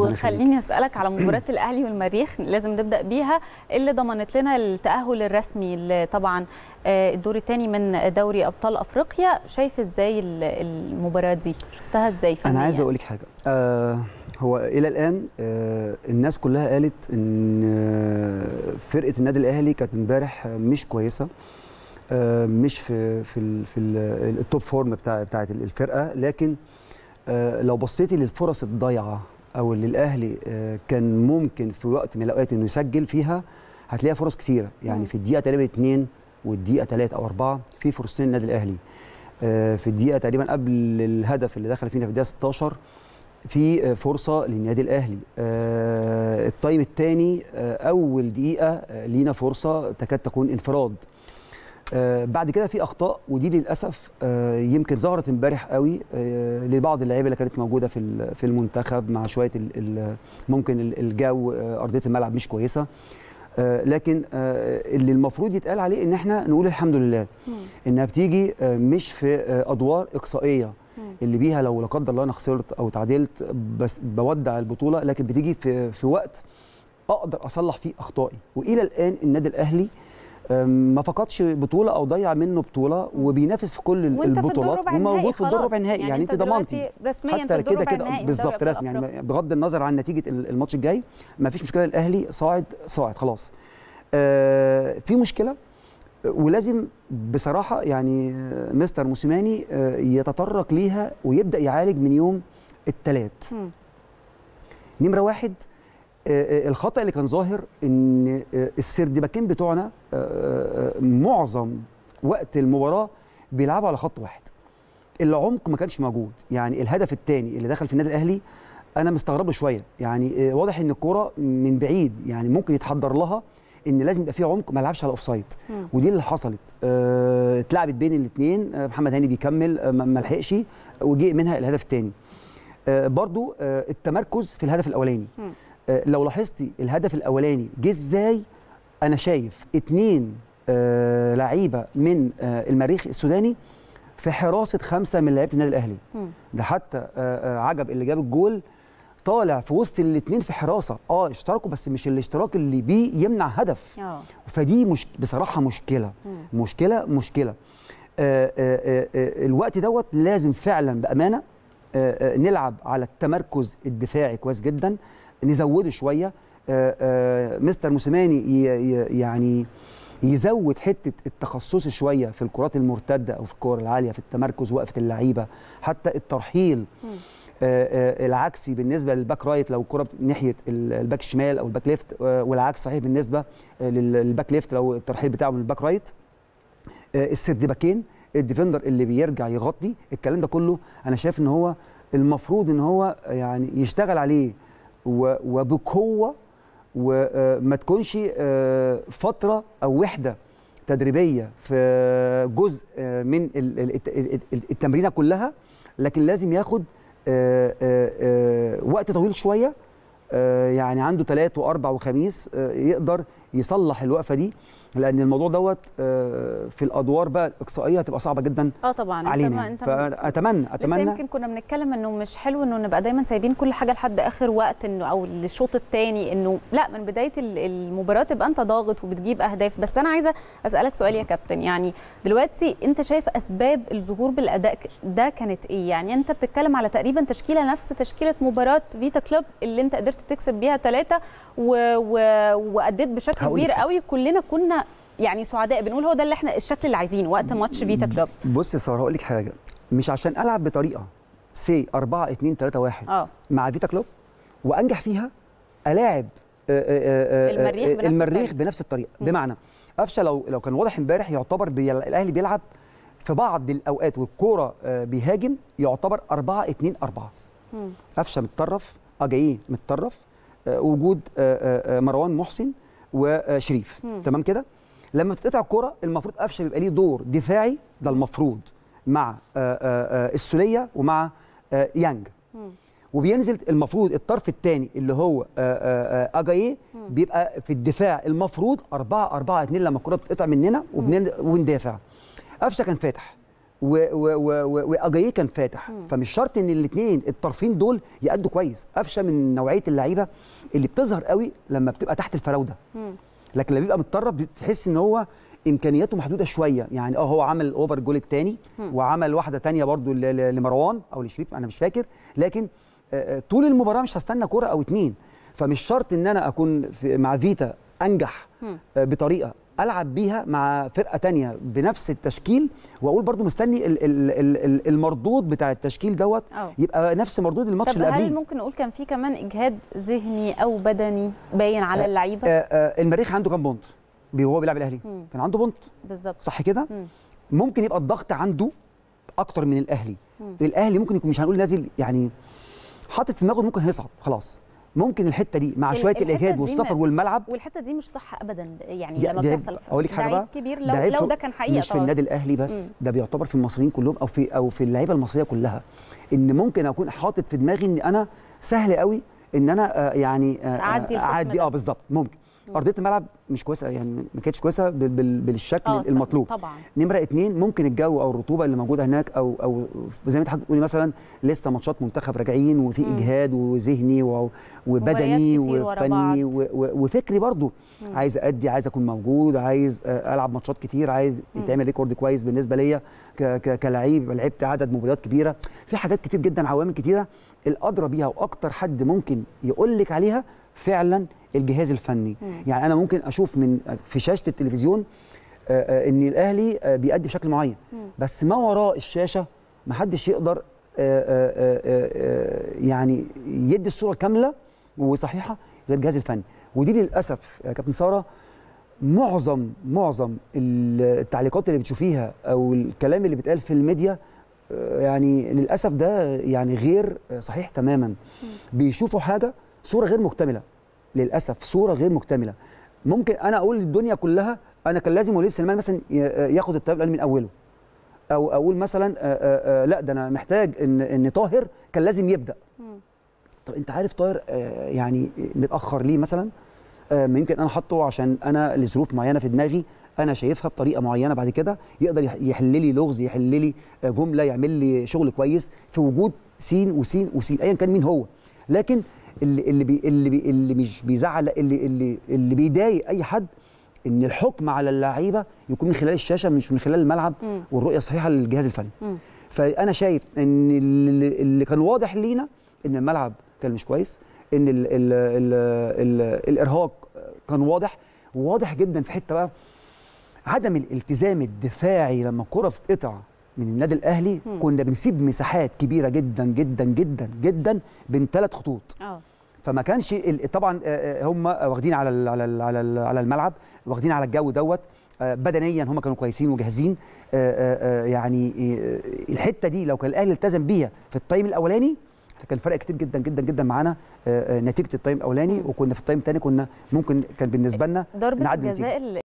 وخليني اسالك على مباراه الاهلي والمريخ لازم نبدا بيها اللي ضمنت لنا التاهل الرسمي اللي طبعا آه، الدور الثاني من دوري ابطال افريقيا شايف ازاي ال- المباراه دي شفتها ازاي انا عايز فنياً؟ اقول لك حاجه آه هو الى الان آه الناس كلها قالت ان آه فرقه النادي الاهلي كانت امبارح آه، مش كويسه آه مش في في ال في ال التوب فورم بتاع بتاعت الفرقه لكن آه لو بصيتي للفرص الضايعه او اللي الاهلي آه كان ممكن في وقت من الاوقات انه يسجل فيها هتلاقيها فرص كثيره يعني مم. في الدقيقه تقريبا 2 والدقيقه 3 او 4 في فرصتين للنادي الاهلي آه، في الدقيقه تقريبا قبل الهدف اللي دخل فينا في الدقيقه 16 في آه، فرصه للنادي الاهلي آه، التايم الثاني اول دقيقه آه، لينا فرصه تكاد تكون انفراد آه، بعد كده في اخطاء ودي للاسف آه، يمكن ظهرت امبارح قوي آه، لبعض اللعيبه اللي كانت موجوده في ال- في المنتخب مع شويه ال- ال- ممكن ال- الجو آه، ارضيه الملعب مش كويسه آه، لكن آه، اللي المفروض يتقال عليه ان احنا نقول الحمد لله مم. انها بتيجي آه، مش في آه، ادوار اقصائيه مم. اللي بيها لو لا قدر الله انا خسرت او تعادلت بس بودع البطوله لكن بتيجي في في وقت اقدر اصلح فيه اخطائي والى الان النادي الاهلي آم، ما فقدش بطوله او ضيع منه بطوله وبينافس في كل ال- وانت في الدور البطولات ربع النهائي وموجود في الدور خلاص. ربع النهائي يعني, يعني انت ضمنتي دلوقتي رسميا في حتى الدور كده ربع كده النهائي من دوري بالظبط أبطال رسمي أفريقيا. يعني بغض النظر عن نتيجه ال- الماتش الجاي ما فيش مشكله الاهلي صاعد صاعد خلاص آه في مشكله ولازم بصراحه يعني آه، مستر موسيماني آه، يتطرق ليها ويبدا يعالج من يوم الثلاث مم. نمره واحد آه، آه، الخطا اللي كان ظاهر ان آه، السردباكين بتوعنا آه، آه، معظم وقت المباراه بيلعبوا على خط واحد العمق ما كانش موجود يعني الهدف الثاني اللي دخل في النادي الاهلي انا مستغرب له شويه يعني آه، واضح ان الكوره من بعيد يعني ممكن يتحضر لها ان لازم يبقى في عمق ما لعبش على اوفسايد مم. ودي اللي حصلت آه، اتلعبت بين الاثنين محمد هاني بيكمل آه، ما ما لحقش وجه منها الهدف الثاني برضو آه، التمركز في الهدف الاولاني مم. آه، لو لاحظتي الهدف الاولاني جه ازاي انا شايف اتنين آه، لعيبه من آه، المريخ السوداني في حراسه خمسه من لعيبه النادي الاهلي مم. ده حتى آه، آه، عجب اللي جاب الجول طالع في وسط الاثنين في حراسه اه اشتركوا بس مش الاشتراك اللي بيه يمنع هدف اه فدي مش بصراحه مشكله مم. مشكله مشكله آه، آه، آه، الوقت دوت لازم فعلا بامانه آه، آه، نلعب على التمركز الدفاعي كويس جدا نزوده شويه آه، آه، مستر موسيماني ي- ي- يعني يزود حته التخصص شويه في الكرات المرتده او في الكور العاليه في التمركز وقفه اللعيبه حتى الترحيل مم. آه، آه، العكسي بالنسبه للباك رايت لو الكره بت- ناحيه ال- الباك الشمال او الباك ليفت آه، والعكس صحيح بالنسبه آه، لل- للباك ليفت لو الترحيل بتاعه من الباك رايت آه، السردباكين الديفندر اللي بيرجع يغطي الكلام ده كله انا شايف ان هو المفروض ان هو يعني يشتغل عليه و- وبقوه وما تكونش آه، فتره او وحده تدريبيه في جزء آه، من ال- ال- الت- الت- التمرينه كلها لكن لازم ياخد آه، آه، آه، وقت طويل شويه آه، يعني عنده ثلاث واربع وخميس آه، يقدر يصلح الوقفه دي لان الموضوع دوت آه، في الادوار بقى الاقصائيه هتبقى صعبه جدا اه طبعا علينا انت, يعني. انت فاتمنى لسه اتمنى يمكن كنا بنتكلم انه مش حلو انه نبقى دايما سايبين كل حاجه لحد اخر وقت انه او الشوط الثاني انه لا من بدايه ال- المباراه تبقى انت ضاغط وبتجيب اهداف بس انا عايزه اسالك سؤال يا كابتن يعني دلوقتي انت شايف اسباب الظهور بالاداء ك- ده كانت ايه يعني انت بتتكلم على تقريبا تشكيله نفس تشكيله مباراه فيتا كلوب اللي انت قدرت تكسب بيها ثلاثه و... و... واديت بشكل هقول لك كبير حاجة. قوي كلنا كنا يعني سعداء بنقول هو ده اللي احنا الشكل اللي عايزينه وقت ماتش فيتا كلوب بص يا ساره هقول لك حاجه مش عشان العب بطريقه سي 4 2 3 1 اه مع فيتا كلوب وانجح فيها الاعب آه، آه، آه، المريخ آه، بنفس المريخ الطريقة. بنفس الطريقه بمعنى قفشه لو لو كان واضح امبارح يعتبر بي الاهلي بيلعب في بعض الاوقات والكوره آه، بيهاجم يعتبر 4 2 4 مم. قفشه متطرف اجاييه متطرف آه، وجود آه، آه، آه، مروان محسن وشريف مم. تمام كده لما تتقطع الكوره المفروض قفشه بيبقى ليه دور دفاعي ده المفروض مع آه، آه، آه، السوليه ومع آه، يانج مم. وبينزل المفروض الطرف الثاني اللي هو آه، آه، آه، اجاييه بيبقى في الدفاع المفروض 4 4 2 لما الكره بتقطع مننا وبن- وبندافع قفشه كان فاتح و- و- و- و- واجاييه كان فاتح مم. فمش شرط ان الاثنين الطرفين دول يأدوا كويس قفشه من نوعيه اللعيبه اللي بتظهر قوي لما بتبقى تحت الفراوده مم. لكن لما بيبقى متطرف بتحس ان هو امكانياته محدوده شويه يعني اه هو عمل اوفر الجول الثاني مم. وعمل واحده تانية برضو ل- ل- لمروان او لشريف انا مش فاكر لكن آه، آه، طول المباراه مش هستنى كره او اتنين فمش شرط ان انا اكون في مع فيتا انجح مم. آه، بطريقه العب بيها مع فرقه تانية بنفس التشكيل واقول برضو مستني ال- ال- ال- ال- المردود بتاع التشكيل دوت اه يبقى نفس مردود الماتش طب اللي هل قبليه ممكن نقول كان في كمان اجهاد ذهني او بدني باين على آه، اللعيبه آه، آه، المريخ عنده كام بونت بي- وهو بيلعب الاهلي مم. كان عنده بونت بالظبط صح كده مم. ممكن يبقى الضغط عنده اكتر من الاهلي مم. الاهلي ممكن يكون مش هنقول نازل يعني حاطط في دماغه إنه ممكن هيصعد خلاص ممكن الحته دي مع ال- شويه الحتة الاجهاد دي والسفر ما- والماجهاد والحته دي مش صح ابدا يعني دي- لما دي عيب. بتحصل في أقول لك حاجة ده عيب بقى؟ كبير ده لو عيب لو في- ده كان حقيقه مش في خلاص. النادي الاهلي بس مم. ده بيعتبر في المصريين كلهم او في او في اللعيبه المصريه كلها ان ممكن اكون حاطط في دماغي ان انا سهل قوي ان انا آه، يعني آه، تعدي الخصم اعدي ده. اه بالظبط ممكن مم. ارضيه الملعب مش كويسه يعني ما كانتش كويسه بال- بال- بالشكل اه المطلوب طبعا نمره اتنين ممكن الجو او الرطوبه اللي موجوده هناك او او زي ما انت حضرتك بتقولي مثلا لسه ماتشات منتخب راجعين وفي مم. اجهاد وذهني و- مباريات وبدني كتير ورا وفني بعض. و- و- وفكري برضو مم. عايز ادي عايز اكون موجود عايز آه، العب ماتشات كتير عايز مم. يتعمل ريكورد كويس بالنسبه ليا ك- ك- كلعيب لعبت عدد مباريات كبيره في حاجات كتير جدا عوامل كتيره الادرى بيها واكتر حد ممكن يقول لك عليها فعلا الجهاز الفني مم. يعني انا ممكن اشوف من في شاشه التلفزيون آه، آه، ان الاهلي آه، بيأدي بشكل معين مم. بس ما وراء الشاشه محدش يقدر آه، آه، آه، آه، يعني يدي الصوره كامله وصحيحه غير الجهاز الفني ودي للاسف يا كابتن ساره معظم معظم التعليقات اللي بتشوفيها او الكلام اللي بيتقال في الميديا آه، يعني للاسف ده يعني غير آه، صحيح تماما بيشوفوا حاجه صوره غير مكتمله للاسف صوره غير مكتمله ممكن انا اقول للدنيا كلها انا كان لازم وليد سليمان مثلا ي- ياخد الطيب الأهلي من اوله او اقول مثلا آه، آه، آه، لا ده انا محتاج ان ان طاهر كان لازم يبدا مم. طب انت عارف طاهر آه، يعني متاخر ليه مثلا آه، ما يمكن انا حاطه عشان انا لظروف معينه في دماغي انا شايفها بطريقه معينه بعد كده يقدر يح- يحل لي لغز يحل لي آه، جمله يعمل لي شغل كويس في وجود سين وسين وسين ايا كان مين هو لكن اللي اللي بي اللي, بي اللي مش بيزعل اللي اللي اللي بيضايق اي حد ان الحكم على اللعيبه يكون من خلال الشاشه مش من خلال الملعب مم. والرؤيه الصحيحه للجهاز الفني مم. فانا شايف ان اللي, اللي كان واضح لينا ان الملعب كان مش كويس ان ال ال ال ال الارهاق كان واضح وواضح جدا في حته بقى عدم الالتزام الدفاعي لما الكره بتتقطع من النادي الاهلي مم. كنا بنسيب مساحات كبيره جدا جدا جدا جدا بين ثلاث خطوط اه فما كانش ال- طبعا آه، آه، هم واخدين على ال- على ال- على ال- على الملعب واخدين على الجو دوت آه، بدنيا هم كانوا كويسين وجاهزين آه، آه، آه، يعني آه، الحته دي لو كان الاهلي التزم بيها في التايم الاولاني كان فرق كتير جدا جدا جدا معانا آه، آه، نتيجه التايم الاولاني مم. وكنا في التايم الثاني كنا ممكن كان بالنسبه لنا ضربه نعدي الجزاء اللي